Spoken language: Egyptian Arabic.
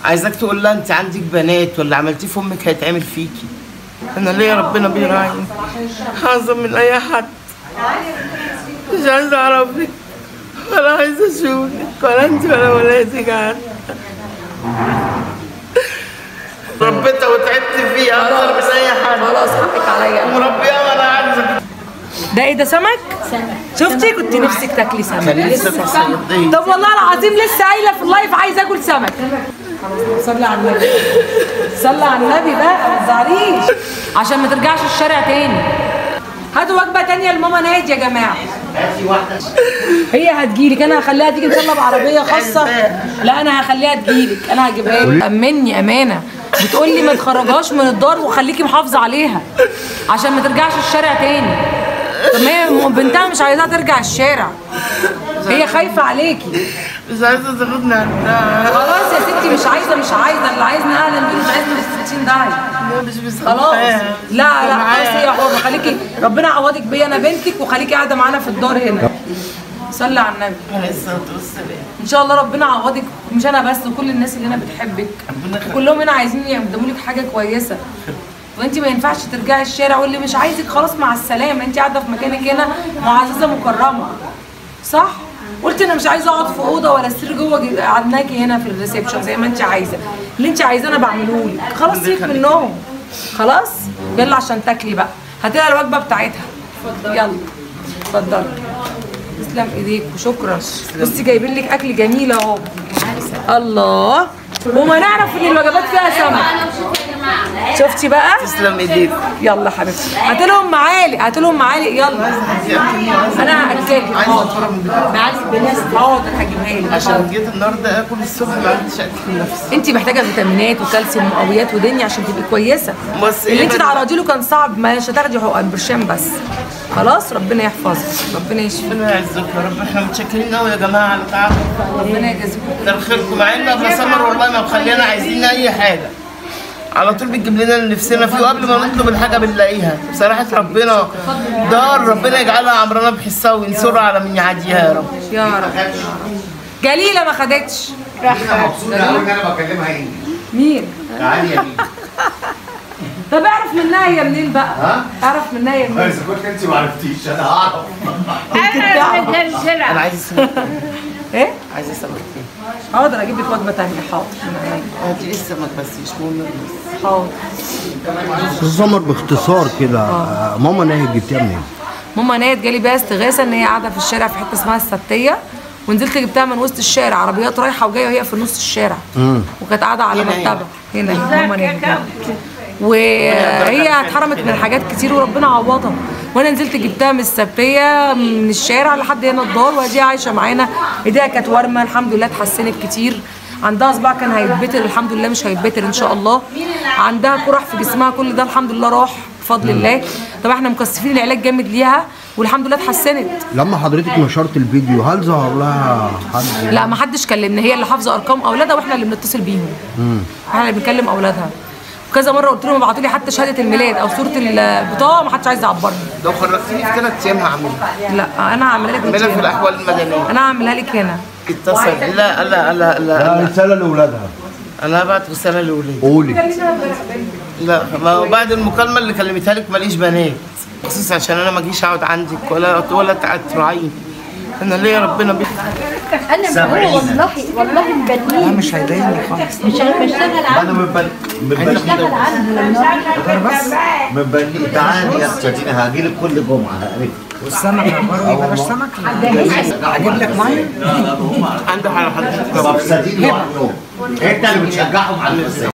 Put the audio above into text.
عايزاك تقول لها انت عندك بنات ولا عملتيه في امك هيتعمل فيكي انا ليا ربنا بيراعيني اعظم من اي حد مش عايزه اعرفك ولا عايزه اشوفك ولا انت ولا ولادك عارفه ربيتها وتعبت فيها اكتر من اي حد خلاص حقك عليا مربيها وانا عايزه ده ايه ده سمك؟ شفتي كنت نفسك تاكلي سمك كان لسه في الصياديه طب والله العظيم لسه قايله في اللايف عايزه اكل سمك صلي على النبي صلي على النبي بقى ما تزعليش عشان ما ترجعش الشارع تاني هاتوا وجبه تانية لماما نادي يا جماعه هاتي واحده هي هتجيلك انا هخليها تيجي ان شاء الله بعربيه خاصه لا انا هخليها تجيلك انا هجيبها لك امني امانه بتقول لي ما تخرجهاش من الدار وخليكي محافظه عليها عشان ما ترجعش الشارع تاني طب ما هي بنتها مش عايزاها ترجع الشارع هي خايفه عليكي مش عايزه تاخدني عندها خلاص يا ستي مش عايزه مش عايزه اللي عايزني اهلا بيه مش عايزني في 60 داهيه مش بس خلاص لا لا خلاص هي حره خليكي ربنا يعوضك بيا انا بنتك وخليكي قاعده معانا في الدار هنا صلي على النبي عليه الصلاه والسلام ان شاء الله ربنا يعوضك مش انا بس وكل الناس اللي هنا بتحبك ربنا يخليك. كلهم هنا عايزين يقدموا لك حاجه كويسه وانت ما ينفعش ترجعي الشارع واللي مش عايزك خلاص مع السلامه انت قاعده في مكانك هنا معززه مكرمه صح قلت انا مش عايزه اقعد في اوضه ولا سرير جوه جي- قعدناكي هنا في الريسبشن زي ما انت عايزه اللي انت عايزاه انا بعمله لك خلاص سيبك منهم خلاص يلا عشان تاكلي بقى هاتي لها الوجبه بتاعتها يلا اتفضلي تسلم ايديك وشكرا بصي جايبين لك اكل جميل اهو الله وما نعرف ان الوجبات فيها سمك شفتي بقى تسلم ايديك يلا حبيبتي هات لهم معالق هات لهم معالق يلا انا هاكلك عايزه حاضر اتفرج من بتاعك. معالق بلاستيك حاضر هجيبها لك عشان جيت النهارده اكل الصبح ما عرفتش اكل نفسي انت محتاجه فيتامينات وكالسيوم ومقويات ودنيا عشان تبقي كويسه بس اللي إيه انت بقى؟ تعرضي له كان صعب مش هتاخدي حقن برشام بس خلاص ربنا يحفظك ربنا يشفيك ربنا يعزك يا رب احنا متشكرين قوي يا جماعه على تعبكم ربنا يجازيكم كتر خيركم مع ان ابو سمر والله ما مخلينا عايزين اي حاجه على طول بتجيب لنا اللي نفسنا فيه وقبل ما نطلب الحاجه بنلاقيها بصراحه ربنا دار ربنا يجعلها عمرنا بحسها وينصرها على من يعديها يا رب يا رب جليله ما خدتش مبسوطة قوي ان انا بكلمها انجلش مين تعالي يا مين طب اعرف منها هي منين بقى ها؟ اعرف منها هي منين اذا كنت انت ما عرفتيش انا هعرف انا عايز السمك ايه عايز السمك فين حاضر اجيب لك وجبه ثانيه حاضر من عينيا. هاتي لي السمك بس مش مهم الناس. حاضر سمر باختصار كده آه، ماما ناهد جبتيها منين؟ ماما نايت جالي بيها استغاثه ان هي قاعده في الشارع في حته اسمها السبتيه ونزلت جبتها من وسط الشارع عربيات رايحه وجايه وهي في نص الشارع وكانت قاعده على هنا هي. مكتبه هنا هي ماما نايت وهي اتحرمت من حاجات كتير وربنا عوضها وانا نزلت جبتها من السبتيه من الشارع لحد هنا الدار وادي عايشه معانا ايديها كانت ورمه الحمد لله اتحسنت كتير عندها صباع كان هيتبتر الحمد لله مش هيتبتر ان شاء الله عندها قرح في جسمها كل ده الحمد لله راح بفضل الله طب احنا مكثفين العلاج جامد ليها والحمد لله اتحسنت لما حضرتك نشرت الفيديو هل ظهر لها حد لا ما حدش كلمنا هي اللي حافظه ارقام اولادها واحنا اللي بنتصل بيهم احنا اللي بنكلم اولادها وكذا مره قلت لهم ابعتوا لي حتى شهاده الميلاد او صوره البطاقه ما حدش عايز يعبرني لو خرجتني في ثلاث ايام هعملها لا انا هعملها لك اعملها في وانت هنا. الاحوال المدنيه انا هعملها لك هنا اتصل لا لا لا لا, لا. رسالة لأولادها انا هبعت رساله لاولادي قولي لا ما هو بعد المكالمه اللي كلمتها لك ماليش بنات خصوصا عشان انا ما اجيش اقعد عندك ولا ولا تراعيني انا ليا ربنا بي انا هو والله والله مبنيه مش هيضايقني خالص مش بشتغل انا عنده مبني مبني بشتغل عنده لما بس مبني تعالي يا اختي انا هاجي لك كل جمعه هقابلك والسمك يا برضه بلاش سمك اجيب لك ميه عندي على حضرتك مفسدين وعنهم انت اللي بتشجعهم على الفساد